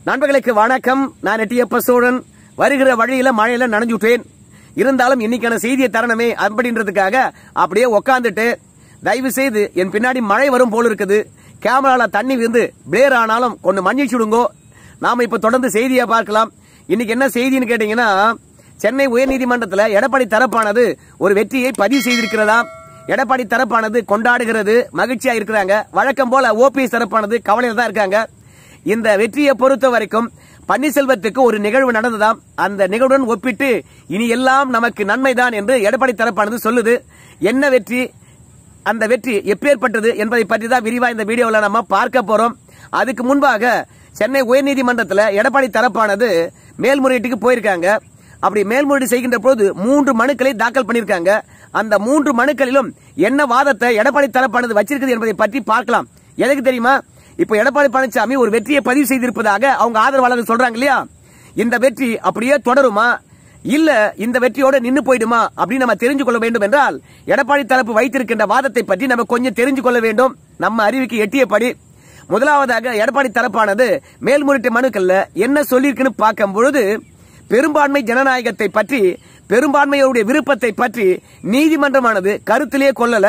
நண்பர்களுக்கு வணக்கம் நான் எட்டியப்ப சோழன் வருகிற வழியில மழையில நனைஞ்சுட்டேன் இருந்தாலும் இன்னைக்கான செய்தியை தரணுமே அப்படின்றதுக்காக அப்படியே உக்காந்துட்டு தயவு செய்து என் பின்னாடி மழை வரும் போல இருக்குது கேமரால தண்ணி விருந்து பிளேர் ஆனாலும் கொஞ்சம் மன்னிச்சு விடுங்கோ நாம இப்ப தொடர்ந்து செய்தியை பார்க்கலாம் இன்னைக்கு என்ன செய்தின்னு கேட்டீங்கன்னா சென்னை உயர்நீதிமன்றத்தில் எடப்பாடி தரப்பானது ஒரு வெற்றியை பதிவு செய்திருக்கிறதா எடப்பாடி தரப்பானது கொண்டாடுகிறது மகிழ்ச்சியா இருக்கிறாங்க வழக்கம் போல ஓபிஎஸ் தரப்பானது கவலையில தான் இருக்காங்க இந்த வெற்றியை பொறுத்த வரைக்கும் பன்னீர்செல்வத்துக்கு ஒரு நிகழ்வு நடந்ததாம் அந்த நிகழ்வுடன் ஒப்பிட்டு இனி எல்லாம் நமக்கு நன்மைதான் என்று எடப்பாடி தரப்பானது சொல்லுது என்ன வெற்றி அந்த வெற்றி எப்பேற்பட்டது என்பதை பற்றி தான் விரிவா இந்த வீடியோவில் நம்ம பார்க்க போறோம் அதுக்கு முன்பாக சென்னை உயர்நீதிமன்றத்தில் எடப்பாடி தரப்பானது மேல்முறையீட்டுக்கு போயிருக்காங்க அப்படி மேல்முறையீடு செய்கின்ற போது மூன்று மனுக்களை தாக்கல் பண்ணியிருக்காங்க அந்த மூன்று மனுக்களிலும் என்ன வாதத்தை எடப்பாடி தரப்பானது வச்சிருக்குது என்பதை பற்றி பார்க்கலாம் எதுக்கு தெரியுமா இப்ப எடப்பாடி பழனிசாமி ஒரு வெற்றியை பதிவு செய்திருப்பதாக அவங்க ஆதரவாளர்கள் சொல்றாங்க இல்லையா இந்த வெற்றி அப்படியே தொடருமா இல்ல இந்த வெற்றியோட நின்னு போயிடுமா அப்படின்னு நம்ம தெரிஞ்சு கொள்ள வேண்டும் என்றால் எடப்பாடி தரப்பு வைத்திருக்கின்ற வாதத்தை பற்றி நம்ம கொஞ்சம் தெரிஞ்சு கொள்ள வேண்டும் நம்ம அறிவுக்கு எட்டியபடி முதலாவதாக எடப்பாடி தரப்பானது மேல்முறையீட்டு மனுக்கள்ல என்ன சொல்லியிருக்குன்னு பார்க்கும் பொழுது பெரும்பான்மை ஜனநாயகத்தை பற்றி பெரும்பான்மையோருடைய விருப்பத்தை பற்றி நீதிமன்றமானது கருத்திலே கொள்ளல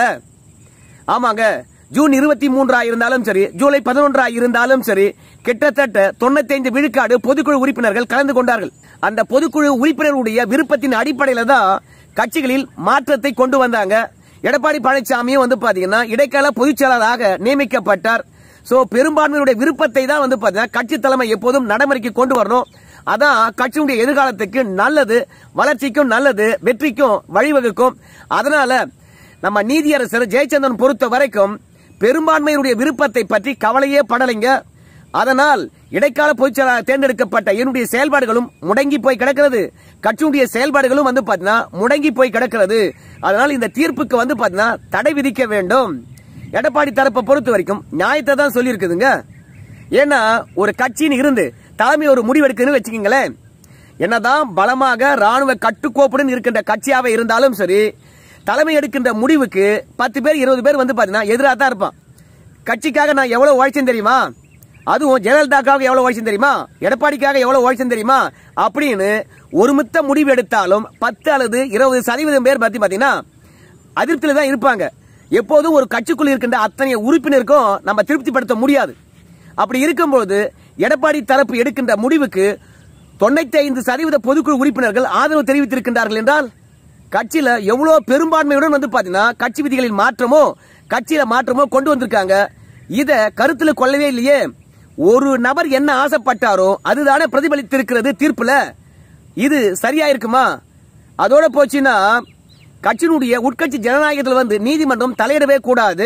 ஆமாங்க ஜூன் இருபத்தி மூன்றா இருந்தாலும் சரி ஜூலை பதினொன்றா இருந்தாலும் சரி கிட்டத்தட்ட தொண்ணூத்தைந்து விழுக்காடு பொதுக்குழு உறுப்பினர்கள் கலந்து கொண்டார்கள் அந்த பொதுக்குழு உறுப்பினர்களுடைய விருப்பத்தின் அடிப்படையில தான் கட்சிகளில் மாற்றத்தை கொண்டு வந்தாங்க எடப்பாடி பழனிசாமியும் வந்து பாத்தீங்கன்னா இடைக்கால பொதுச் செயலாளராக நியமிக்கப்பட்டார் சோ பெரும்பான்மையுடைய விருப்பத்தை தான் வந்து பாத்தீங்கன்னா கட்சி தலைமை எப்போதும் நடைமுறைக்கு கொண்டு வரணும் அதான் கட்சியுடைய எதிர்காலத்துக்கு நல்லது வளர்ச்சிக்கும் நல்லது வெற்றிக்கும் வழிவகுக்கும் அதனால நம்ம நீதியரசர் ஜெயச்சந்திரன் பொறுத்த வரைக்கும் பெரும்பான்மையினுடைய விருப்பத்தை பற்றி கவலையே படலைங்க அதனால் இடைக்கால பொதுச்செயலாளர் தேர்ந்தெடுக்கப்பட்ட என்னுடைய செயல்பாடுகளும் முடங்கி போய் கிடக்கிறது கட்சியுடைய செயல்பாடுகளும் வந்து பாத்தீங்கன்னா முடங்கி போய் கிடக்கிறது அதனால் இந்த தீர்ப்புக்கு வந்து பாத்தீங்கன்னா தடை விதிக்க வேண்டும் எடப்பாடி தரப்பை பொறுத்த வரைக்கும் நியாயத்தை தான் சொல்லி இருக்குதுங்க ஏன்னா ஒரு கட்சின்னு இருந்து தலைமை ஒரு முடிவெடுக்குன்னு வச்சுக்கீங்களேன் என்னதான் பலமாக ராணுவ கட்டுக்கோப்புடன் இருக்கின்ற கட்சியாக இருந்தாலும் சரி தலைமை எடுக்கின்ற முடிவுக்கு பத்து பேர் இருபது பேர் வந்து பாத்தீங்கன்னா எதிராக தான் இருப்பான் கட்சிக்காக நான் எவ்வளவு உழைச்சேன் தெரியுமா அதுவும் ஜெயலலிதாக்காக எவ்வளவு உழைச்சேன் தெரியுமா எடப்பாடிக்காக எவ்வளவு உழைச்சேன் தெரியுமா அப்படின்னு ஒருமித்த முடிவு எடுத்தாலும் பத்து அல்லது இருபது சதவீதம் பேர் பத்தி பாத்தீங்கன்னா அதிருப்தியில தான் இருப்பாங்க எப்போதும் ஒரு கட்சிக்குள் இருக்கின்ற அத்தனை உறுப்பினருக்கும் நம்ம திருப்திப்படுத்த முடியாது அப்படி இருக்கும்போது எடப்பாடி தரப்பு எடுக்கின்ற முடிவுக்கு தொண்ணூத்தி ஐந்து சதவீத பொதுக்குழு உறுப்பினர்கள் ஆதரவு தெரிவித்திருக்கின்றார்கள் என்றால் கட்சியில எவ்வளவு பெரும்பான்மையுடன் வந்து பாத்தீங்கன்னா கட்சி விதிகளில் மாற்றமோ கட்சியில மாற்றமோ கொண்டு வந்திருக்காங்க இத கருத்துல கொள்ளவே இல்லையே ஒரு நபர் என்ன ஆசைப்பட்டாரோ அதுதானே பிரதிபலித்திருக்கிறது தீர்ப்புல இது சரியா இருக்குமா அதோட போச்சுன்னா கட்சியினுடைய உட்கட்சி ஜனநாயகத்தில் வந்து நீதிமன்றம் தலையிடவே கூடாது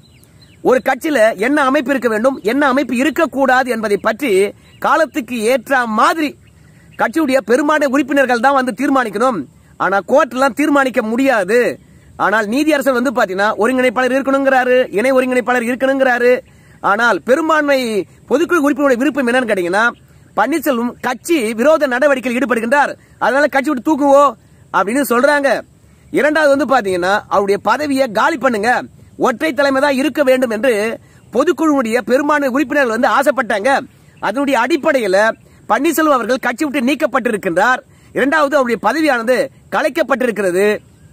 ஒரு கட்சியில என்ன அமைப்பு இருக்க வேண்டும் என்ன அமைப்பு இருக்கக்கூடாது என்பதை பற்றி காலத்துக்கு ஏற்ற மாதிரி கட்சியுடைய பெரும்பான்மை உறுப்பினர்கள் தான் வந்து தீர்மானிக்கணும் ஆனா கோர்ட்லாம் தீர்மானிக்க முடியாது ஆனால் நீதியரசர் வந்து பாத்தீங்கன்னா ஒருங்கிணைப்பாளர் இருக்கணுங்கிறாரு இணை ஒருங்கிணைப்பாளர் இருக்கணுங்கிறாரு ஆனால் பெரும்பான்மை பொதுக்குழு உறுப்பினருடைய விருப்பம் என்னன்னு கேட்டீங்கன்னா பன்னீர்செல்வம் கட்சி விரோத நடவடிக்கையில் ஈடுபடுகின்றார் அதனால கட்சி விட்டு தூக்குவோ அப்படின்னு சொல்றாங்க இரண்டாவது வந்து பாத்தீங்கன்னா அவருடைய பதவியை காலி பண்ணுங்க ஒற்றை தலைமை தான் இருக்க வேண்டும் என்று பொதுக்குழுவுடைய பெரும்பான்மை உறுப்பினர்கள் வந்து ஆசைப்பட்டாங்க அதனுடைய அடிப்படையில் பன்னீர்செல்வம் அவர்கள் கட்சி விட்டு நீக்கப்பட்டிருக்கின்றார் இரண்டாவது அவருடைய பதவியானது கலைக்கப்பட்டிருக்கிறது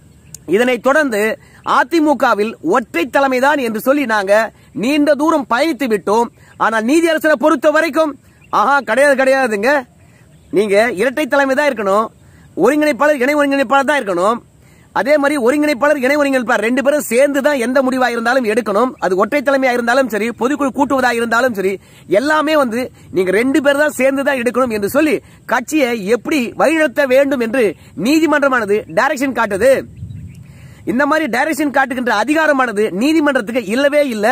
இதனைத் தொடர்ந்து அதிமுகவில் ஒற்றை தலைமைதான் என்று சொல்லி நாங்க நீண்ட தூரம் பயணித்து விட்டோம் ஆனால் நீதியரசரை பொறுத்த வரைக்கும் ஆஹா கிடையாது கிடையாதுங்க நீங்க இரட்டை தலைமை தான் இருக்கணும் ஒருங்கிணைப்பாளர் இணை ஒருங்கிணைப்பாளர் தான் இருக்கணும் அதே மாதிரி ஒருங்கிணைப்பாளர் இணை ஒருங்கிணைப்பாளர் ரெண்டு பேரும் சேர்ந்து தான் எந்த முடிவா இருந்தாலும் எடுக்கணும் அது ஒற்றை தலைமையா இருந்தாலும் சரி பொதுக்குழு கூட்டுவதா இருந்தாலும் சரி எல்லாமே வந்து நீங்க ரெண்டு பேர் தான் சேர்ந்து தான் எடுக்கணும் என்று சொல்லி கட்சியை எப்படி வழிநடத்த வேண்டும் என்று நீதிமன்றமானது டைரக்ஷன் காட்டுது இந்த மாதிரி டைரக்ஷன் காட்டுகின்ற அதிகாரமானது நீதிமன்றத்துக்கு இல்லவே இல்ல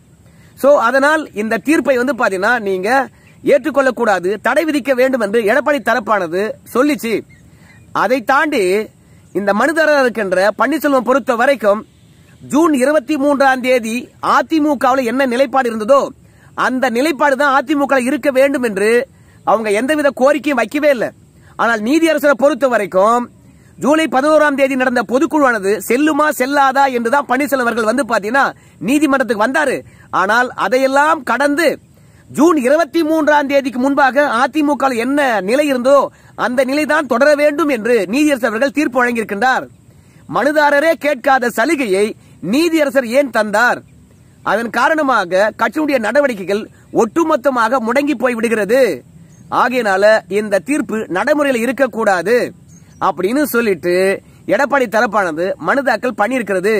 சோ அதனால் இந்த தீர்ப்பை வந்து பாத்தீங்கன்னா நீங்க ஏற்றுக்கொள்ளக்கூடாது தடை விதிக்க வேண்டும் என்று எடப்பாடி தரப்பானது சொல்லிச்சு அதை தாண்டி இந்த மனுதாரர் இருக்கின்ற பன்னீர்செல்வம் பொறுத்த வரைக்கும் ஜூன் இருபத்தி மூன்றாம் தேதி அதிமுகவில் என்ன நிலைப்பாடு இருந்ததோ அந்த நிலைப்பாடு தான் அதிமுக இருக்க வேண்டும் என்று அவங்க எந்தவித கோரிக்கையும் வைக்கவே இல்லை ஆனால் நீதியரசரை பொறுத்த வரைக்கும் ஜூலை பதினோராம் தேதி நடந்த பொதுக்குழுவானது செல்லுமா செல்லாதா என்றுதான் பன்னீர்செல்வம் அவர்கள் வந்து பாத்தீங்கன்னா நீதிமன்றத்துக்கு வந்தாரு ஆனால் அதையெல்லாம் கடந்து ஜூன் இருபத்தி மூன்றாம் தேதிக்கு முன்பாக அதிமுக வில் என்ன நிலை இருந்தோ அந்த நிலைதான் தொடர வேண்டும் என்று நீதியரசர் அவர்கள் தீர்ப்பு வழங்கியிருக்கின்றார் மனுதாரரே கேட்காத சலுகையை நீதியரசர் ஏன் தந்தார் அதன் காரணமாக கட்சியினுடைய நடவடிக்கைகள் ஒட்டுமொத்தமாக முடங்கி போய் விடுகிறது ஆகையினால இந்த தீர்ப்பு நடைமுறையில் இருக்கக்கூடாது அப்படின்னு சொல்லிட்டு எடப்பாடி தரப்பானது மனு தாக்கல் பண்ணியிருக்கிறது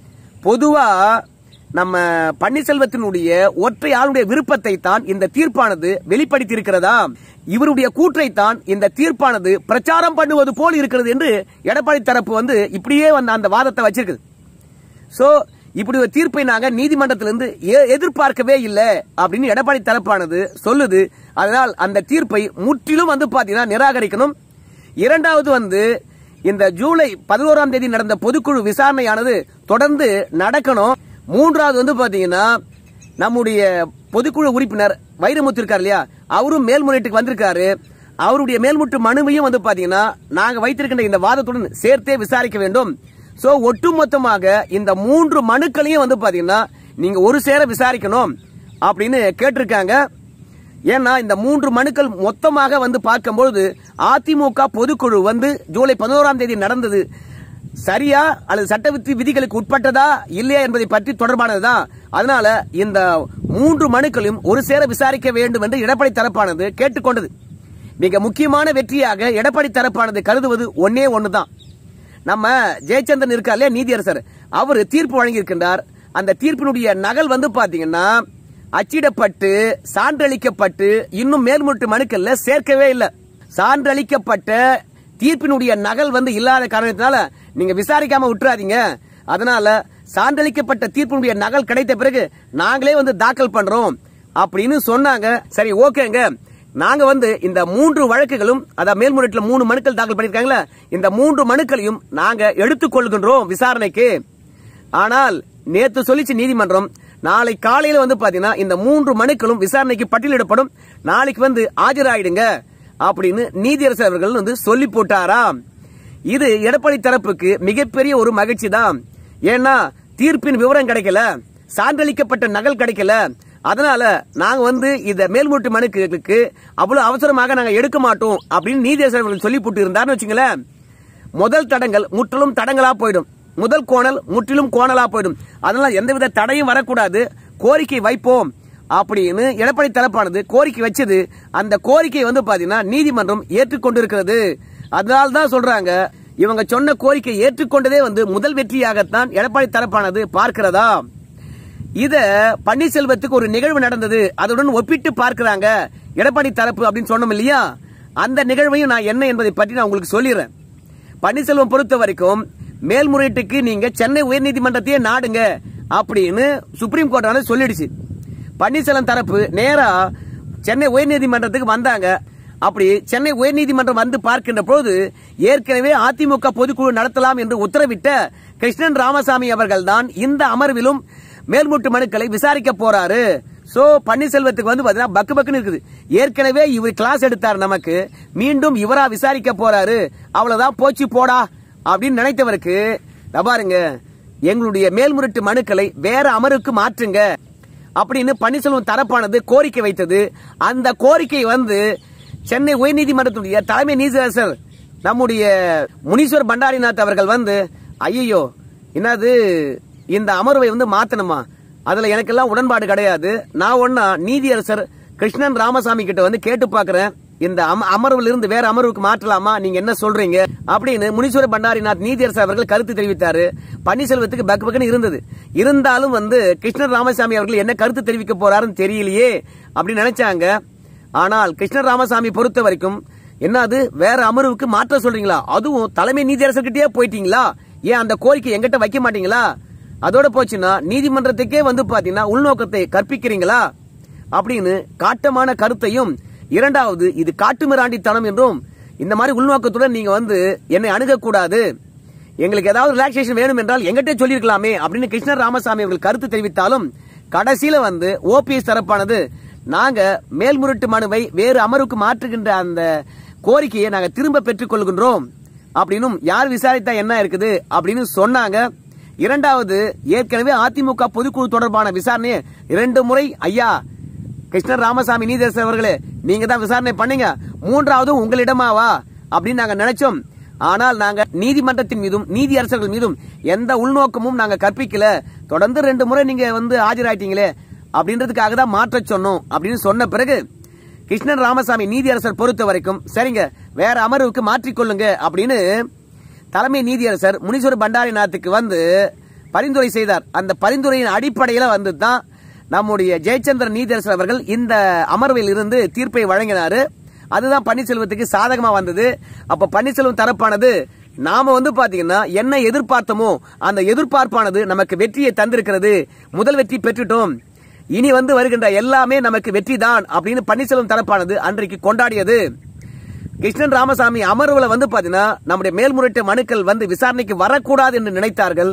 பொதுவா நம்ம பன்னீர்செல்வத்தினுடைய ஒற்றை ஆளுடைய விருப்பத்தை தான் இந்த தீர்ப்பானது வெளிப்படுத்தி இருக்கிறதா இவருடைய கூற்றை தான் இந்த தீர்ப்பானது பிரச்சாரம் பண்ணுவது போல் இருக்கிறது என்று எடப்பாடி தரப்பு வந்து இப்படியே வந்து அந்த வாதத்தை வச்சிருக்குது சோ இப்படி ஒரு தீர்ப்பை நாங்க நீதிமன்றத்திலிருந்து எ- எதிர்பார்க்கவே இல்லை அப்படின்னு எடப்பாடி தரப்பானது சொல்லுது அதனால் அந்த தீர்ப்பை முற்றிலும் வந்து பாத்தீங்கன்னா நிராகரிக்கணும் இரண்டாவது வந்து இந்த ஜூலை பதினோராம் தேதி நடந்த பொதுக்குழு விசாரணையானது தொடர்ந்து நடக்கணும் மூன்றாவது வந்து பாத்தீங்கன்னா நம்முடைய பொதுக்குழு உறுப்பினர் வைரமுத்து இருக்கார் இல்லையா அவரும் மேல்முறையீட்டுக்கு வந்திருக்காரு அவருடைய மேல்முட்டு மனுவையும் வந்து பாத்தீங்கன்னா நாங்க வைத்திருக்கின்ற இந்த வாதத்துடன் சேர்த்தே விசாரிக்க வேண்டும் சோ ஒட்டுமொத்தமாக இந்த மூன்று மனுக்களையும் வந்து பாத்தீங்கன்னா நீங்க ஒரு சேர விசாரிக்கணும் அப்படின்னு கேட்டிருக்காங்க ஏன்னா இந்த மூன்று மனுக்கள் மொத்தமாக வந்து பார்க்கும்போது அதிமுக பொதுக்குழு வந்து ஜூலை பதினோராம் தேதி நடந்தது சரியா அல்லது சட்டவிதி விதிகளுக்கு உட்பட்டதா இல்லையா என்பதை பற்றி தொடர்பானதுதான் அதனால இந்த மூன்று மனுக்களையும் ஒரு சேர விசாரிக்க வேண்டும் என்று எடப்பாடி தரப்பானது கேட்டுக்கொண்டது மிக முக்கியமான வெற்றியாக எடப்பாடி தரப்பானது கருதுவது ஒன்னே ஒண்ணுதான் நம்ம ஜெயச்சந்திரன் இருக்கார் இல்லையா நீதியரசர் அவர் தீர்ப்பு வழங்கியிருக்கின்றார் அந்த தீர்ப்பினுடைய நகல் வந்து பாத்தீங்கன்னா அச்சிடப்பட்டு சான்றளிக்கப்பட்டு இன்னும் மேல்முட்டு மனுக்கள்ல சேர்க்கவே இல்லை சான்றளிக்கப்பட்ட தீர்ப்பினுடைய நகல் வந்து இல்லாத காரணத்தினால நீங்க விசாரிக்காம விட்டுறாதீங்க அதனால சான்றளிக்கப்பட்ட தீர்ப்பினுடைய நகல் கிடைத்த பிறகு நாங்களே வந்து தாக்கல் பண்றோம் அப்படின்னு சொன்னாங்க சரி ஓகேங்க நாங்க வந்து இந்த மூன்று வழக்குகளும் அதாவது மேல்முறையீட்டுல மூணு மனுக்கள் தாக்கல் பண்ணிருக்காங்களா இந்த மூன்று மனுக்களையும் நாங்க எடுத்துக்கொள்கின்றோம் விசாரணைக்கு ஆனால் நேத்து சொல்லிச்சு நீதிமன்றம் நாளை காலையில வந்து பாத்தீங்கன்னா இந்த மூன்று மனுக்களும் விசாரணைக்கு பட்டியலிடப்படும் நாளைக்கு வந்து ஆஜராயிடுங்க அப்படின்னு நீதியரசர் அவர்கள் வந்து சொல்லி போட்டாராம் இது எடப்பாடி தரப்புக்கு மிகப்பெரிய ஒரு மகிழ்ச்சி தான் ஏன்னா தீர்ப்பின் விவரம் கிடைக்கல சான்றளிக்கப்பட்ட நகல் கிடைக்கல அதனால நாங்க வந்து இந்த மேல்முட்டு மனுக்களுக்கு அவ்வளவு அவசரமாக நாங்க எடுக்க மாட்டோம் அப்படின்னு நீதியரசர் அவர்கள் சொல்லி போட்டு இருந்தாருன்னு வச்சுங்களேன் முதல் தடங்கள் முற்றிலும் தடங்களா போயிடும் முதல் கோணல் முற்றிலும் கோணலா போயிடும் அதனால எந்தவித தடையும் வரக்கூடாது கோரிக்கை வைப்போம் அப்படின்னு எடப்பாடி தரப்பானது கோரிக்கை வச்சது அந்த கோரிக்கை வந்து பாத்தீங்கன்னா நீதிமன்றம் ஏற்றுக்கொண்டிருக்கிறது அதனால தான் சொல்றாங்க இவங்க சொன்ன கோரிக்கை ஏற்றுக்கொண்டதே வந்து முதல் வெற்றியாகத்தான் எடப்பாடி தரப்பானது பார்க்கிறதா இத பன்னீர்செல்வத்துக்கு ஒரு நிகழ்வு நடந்தது அதுடன் ஒப்பிட்டு பார்க்கிறாங்க எடப்பாடி தரப்பு அப்படின்னு சொன்னோம் இல்லையா அந்த நிகழ்வையும் நான் என்ன என்பதை பற்றி நான் உங்களுக்கு சொல்லிடுறேன் பன்னீர்செல்வம் பொறுத்த வரைக்கும் மேல்முறையீட்டுக்கு நீங்க சென்னை உயர்நீதிமன்றத்தையே நாடுங்க அப்படின்னு சுப்ரீம் கோர்ட் சொல்லிடுச்சு பன்னீர்செல்வம் தரப்பு நேரா சென்னை உயர்நீதிமன்றத்துக்கு வந்தாங்க அப்படி சென்னை உயர்நீதிமன்றம் வந்து பார்க்கின்ற போது ஏற்கனவே அதிமுக பொதுக்குழு நடத்தலாம் என்று உத்தரவிட்ட கிருஷ்ணன் ராமசாமி அவர்கள் தான் இந்த அமர்விலும் மேல்முட்டு மனுக்களை விசாரிக்க போறாரு சோ பன்னீர்செல்வத்துக்கு வந்து பாத்தீங்கன்னா பக்கு பக்குன்னு இருக்குது ஏற்கனவே இவர் கிளாஸ் எடுத்தார் நமக்கு மீண்டும் இவரா விசாரிக்க போறாரு அவ்வளவுதான் போச்சு போடா அப்படின்னு நினைத்தவருக்கு இதோ பாருங்க எங்களுடைய மேல்முறையீட்டு மனுக்களை வேற அமருக்கு மாற்றுங்க அப்படின்னு பன்னீர்செல்வம் தரப்பானது கோரிக்கை வைத்தது அந்த கோரிக்கை வந்து சென்னை உயர்நீதிமன்றத்துடைய தலைமை நீதியரசர் நம்முடைய முனீஸ்வர் பண்டாரிநாத் அவர்கள் வந்து ஐயோ என்னது இந்த அமர்வை வந்து மாத்தணுமா அதுல எனக்கெல்லாம் உடன்பாடு கிடையாது நான் ஒன்னா நீதியரசர் கிருஷ்ணன் ராமசாமி கிட்ட வந்து கேட்டு பாக்குறேன் இந்த அம- அமர்வுல இருந்து வேற அமர்வுக்கு மாற்றலாமா நீங்க என்ன சொல்றீங்க அப்படின்னு முனீஸ்வர பண்டாரிநாத் நீதியரசர் அவர்கள் கருத்து தெரிவித்தாரு பன்னீர்செல்வத்துக்கு பக்கு பக்குன்னு இருந்தது இருந்தாலும் வந்து கிருஷ்ணன் ராமசாமி அவர்கள் என்ன கருத்து தெரிவிக்க போறாருன்னு தெரியலையே அப்படின்னு நினைச்சாங்க ஆனால் கிருஷ்ணன் ராமசாமி பொறுத்த வரைக்கும் என்னது வேற அமர்வுக்கு மாற்ற சொல்றீங்களா அதுவும் தலைமை நீதியரசர்கிட்டயே போயிட்டீங்களா ஏன் அந்த கோரிக்கை எங்கிட்ட வைக்க மாட்டீங்களா அதோட போச்சுன்னா நீதிமன்றத்துக்கே வந்து பாத்தீங்கன்னா உள்நோக்கத்தை கற்பிக்கிறீங்களா அப்படின்னு காட்டமான கருத்தையும் இரண்டாவது இது காட்டுமிராண்டித்தனம் என்றும் இந்த மாதிரி உள்நோக்கத்துடன் நீங்க வந்து என்னை அணுகக்கூடாது எங்களுக்கு ஏதாவது ரிலாக்ஸேஷன் வேணும் என்றால் எங்கிட்டே சொல்லியிருக்கலாமே அப்படின்னு கிருஷ்ணர் ராமசாமி அவர்கள் கருத்து தெரிவித்தாலும் கடைசியில வந்து ஓபிஎஸ் தரப்பானது நாங்க மேல்முறையீட்டு மனுவை வேறு அமர்வுக்கு மாற்றுகின்ற அந்த கோரிக்கையை நாங்க திரும்ப பெற்றுக் கொள்கின்றோம் அப்படின்னும் யார் விசாரித்தா என்ன இருக்குது அப்படின்னு சொன்னாங்க இரண்டாவது ஏற்கனவே அதிமுக பொதுக்குழு தொடர்பான விசாரணையை இரண்டு முறை ஐயா கிருஷ்ணன் ராமசாமி நீதியரசர் அவர்களே நீங்க தான் விசாரணை பண்ணீங்க மூன்றாவது உங்களிடமாவா அப்படின்னு நாங்க நினைச்சோம் ஆனால் நாங்க நீதிமன்றத்தின் மீதும் நீதியரசர்கள் மீதும் எந்த உள்நோக்கமும் நாங்க கற்பிக்கல தொடர்ந்து ரெண்டு முறை நீங்க வந்து ஆஜராயிட்டீங்களே அப்படின்றதுக்காக தான் மாற்ற சொன்னோம் அப்படின்னு சொன்ன பிறகு கிருஷ்ணன் ராமசாமி நீதியரசர் பொறுத்த வரைக்கும் சரிங்க வேற அமர்வுக்கு மாற்றிக்கொள்ளுங்க அப்படின்னு தலைமை நீதியரசர் முனீஸ்வர பண்டாரிநாத்துக்கு வந்து பரிந்துரை செய்தார் அந்த பரிந்துரையின் அடிப்படையில வந்து தான் நம்முடைய ஜெயச்சந்திரன் நீதியரசர் அவர்கள் இந்த அமர்வில் இருந்து தீர்ப்பை வழங்கினாரு அதுதான் பன்னீர்செல்வத்துக்கு சாதகமா வந்தது அப்ப பன்னீர்செல்வம் தரப்பானது நாம வந்து பாத்தீங்கன்னா என்ன எதிர்பார்த்தோமோ அந்த எதிர்பார்ப்பானது நமக்கு வெற்றியை தந்திருக்கிறது முதல் வெற்றி பெற்றுட்டோம் இனி வந்து வருகின்ற எல்லாமே நமக்கு வெற்றி தான் அப்படின்னு பன்னீர்செல்வம் தரப்பானது அன்றைக்கு கொண்டாடியது கிருஷ்ணன் ராமசாமி அமர்வுல வந்து பாத்தீங்கன்னா நம்முடைய மேல்முறையீட்டு மனுக்கள் வந்து விசாரணைக்கு வரக்கூடாது என்று நினைத்தார்கள்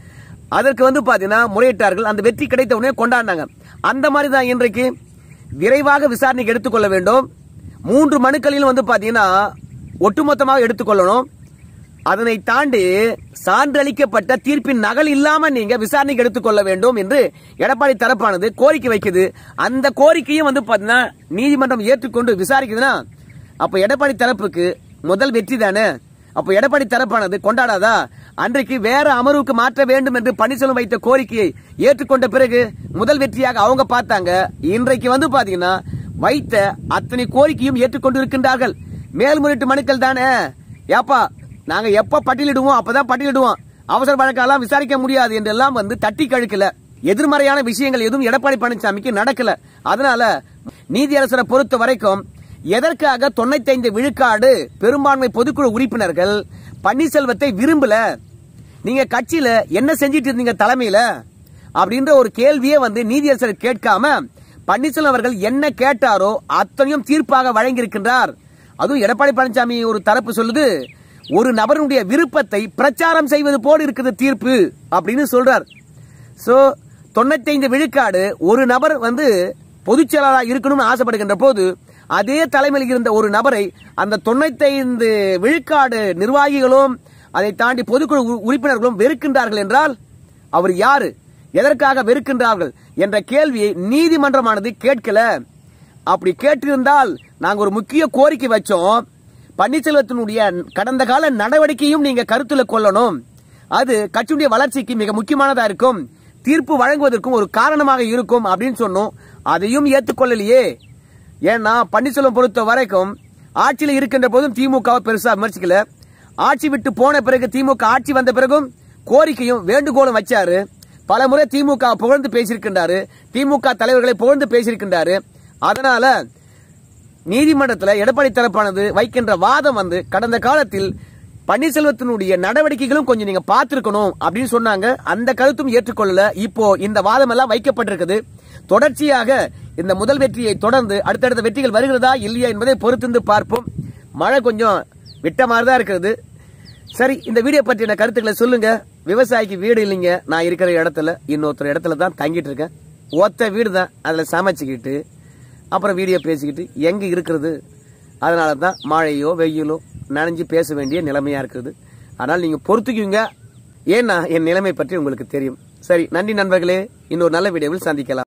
அதற்கு வந்து பாத்தீங்கன்னா முறையிட்டார்கள் அந்த வெற்றி கிடைத்த உடனே கொண்டாடினாங்க அந்த மாதிரி தான் இன்றைக்கு விரைவாக விசாரணைக்கு எடுத்துக்கொள்ள வேண்டும் மூன்று மனுக்களிலும் வந்து பாத்தீங்கன்னா ஒட்டுமொத்தமாக எடுத்துக்கொள்ளணும் அதனை தாண்டி சான்றளிக்கப்பட்ட தீர்ப்பின் நகல் இல்லாம நீங்க விசாரணைக்கு எடுத்துக்கொள்ள வேண்டும் என்று எடப்பாடி தரப்பானது கோரிக்கை வைக்குது அந்த கோரிக்கையும் வந்து பாத்தீங்கன்னா நீதிமன்றம் ஏற்றுக்கொண்டு விசாரிக்குதுன்னா அப்ப எடப்பாடி தரப்புக்கு முதல் வெற்றி தானே அப்ப எடப்பாடி தரப்பானது கொண்டாடாதா அன்றைக்கு வேற அமர்வுக்கு மாற்ற வேண்டும் என்று பன்னீர்செல்வம் வைத்த கோரிக்கையை ஏற்றுக்கொண்ட பிறகு முதல் வெற்றியாக அவங்க பார்த்தாங்க இன்றைக்கு வந்து பாத்தீங்கன்னா வைத்த அத்தனை கோரிக்கையும் ஏற்றுக்கொண்டு இருக்கின்றார்கள் மேல்முறையீட்டு மனுக்கள் தானே ஏப்பா நாங்க எப்ப பட்டியலிடுவோம் அப்பதான் பட்டியலிடுவோம் அவசர வழக்கெல்லாம் விசாரிக்க முடியாது என்றெல்லாம் வந்து தட்டி கழிக்கல எதிர்மறையான விஷயங்கள் எதுவும் எடப்பாடி பழனிசாமிக்கு நடக்கல அதனால நீதியரசரை பொறுத்த வரைக்கும் எதற்காக தொண்ணூத்தைந்து விழுக்காடு பெரும்பான்மை பொதுக்குழு உறுப்பினர்கள் பன்னீர்செல்வத்தை விரும்பல நீங்க கட்சியில என்ன செஞ்சிட்டு இருந்தீங்க தலைமையில அப்படின்ற ஒரு கேள்வியே வந்து நீதியரசர் கேட்காம பன்னீர்செல்வம் அவர்கள் என்ன கேட்டாரோ அத்தனையும் தீர்ப்பாக வழங்கியிருக்கின்றார் அதுவும் எடப்பாடி பழனிசாமி ஒரு தரப்பு சொல்லுது ஒரு நபருடைய விருப்பத்தை பிரச்சாரம் செய்வது போல் இருக்குது தீர்ப்பு அப்படின்னு சொல்றார் சோ தொண்ணூத்தைந்து விழுக்காடு ஒரு நபர் வந்து பொதுச் செயலாளராக இருக்கணும்னு ஆசைப்படுகின்ற போது அதே தலைமையில் இருந்த ஒரு நபரை அந்த தொண்ணூத்தைந்து விழுக்காடு நிர்வாகிகளும் அதை தாண்டி பொதுக்குழு உறு- உறுப்பினர்களும் வெறுக்கின்றார்கள் என்றால் அவர் யாரு எதற்காக வெறுக்கின்றார்கள் என்ற கேள்வியை நீதிமன்றமானது கேட்கல அப்படி கேட்டிருந்தால் நாங்க ஒரு முக்கிய கோரிக்கை வச்சோம் பன்னீர்செல்வத்தினுடைய கடந்த கால நடவடிக்கையும் நீங்க கருத்துல கொள்ளணும் அது கட்சியுடைய வளர்ச்சிக்கு மிக முக்கியமானதா இருக்கும் தீர்ப்பு வழங்குவதற்கும் ஒரு காரணமாக இருக்கும் அப்படின்னு சொன்னோம் அதையும் ஏற்றுக்கொள்ளலையே ஏன்னா பன்னீர்செல்வம் பொறுத்த வரைக்கும் ஆட்சியில் இருக்கின்ற போதும் திமுகவை பெருசா விமர்சிக்கல ஆட்சி விட்டு போன பிறகு திமுக ஆட்சி வந்த பிறகும் கோரிக்கையும் வேண்டுகோளும் வச்சாரு பல முறை திமுக புகழ்ந்து பேசியிருக்கின்றாரு திமுக தலைவர்களை புகழ்ந்து பேசியிருக்கின்றாரு அதனால நீதிமன்றத்தில் எடப்பாடி தரப்பானது வைக்கின்ற வாதம் வந்து கடந்த காலத்தில் பன்னீர்செல்வத்தினுடைய நடவடிக்கைகளும் கொஞ்சம் நீங்க பார்த்திருக்கணும் அப்படின்னு சொன்னாங்க அந்த கருத்தும் ஏற்றுக்கொள்ளல இப்போ இந்த வாதம் எல்லாம் வைக்கப்பட்டிருக்குது தொடர்ச்சியாக இந்த முதல் வெற்றியை தொடர்ந்து அடுத்தடுத்த வெற்றிகள் வருகிறதா இல்லையா என்பதை பொறுத்திருந்து பார்ப்போம் மழை கொஞ்சம் விட்ட மாதிரி தான் இருக்கிறது சரி இந்த வீடியோ பற்றின கருத்துக்களை சொல்லுங்க விவசாயிக்கு வீடு இல்லைங்க நான் இருக்கிற இடத்துல இன்னொருத்தர் இடத்துல தான் தங்கிட்டு இருக்கேன் ஒத்த வீடு தான் அதில் சமைச்சுக்கிட்டு அப்புறம் வீடியோ பேசிக்கிட்டு எங்க இருக்கிறது அதனால தான் மழையோ வெயிலோ நனைஞ்சு பேச வேண்டிய நிலைமையா இருக்குது அதனால் நீங்க பொறுத்துக்குவீங்க ஏன்னா என் நிலைமை பற்றி உங்களுக்கு தெரியும் சரி நன்றி நண்பர்களே இன்னொரு நல்ல வீடியோவில் சந்திக்கலாம்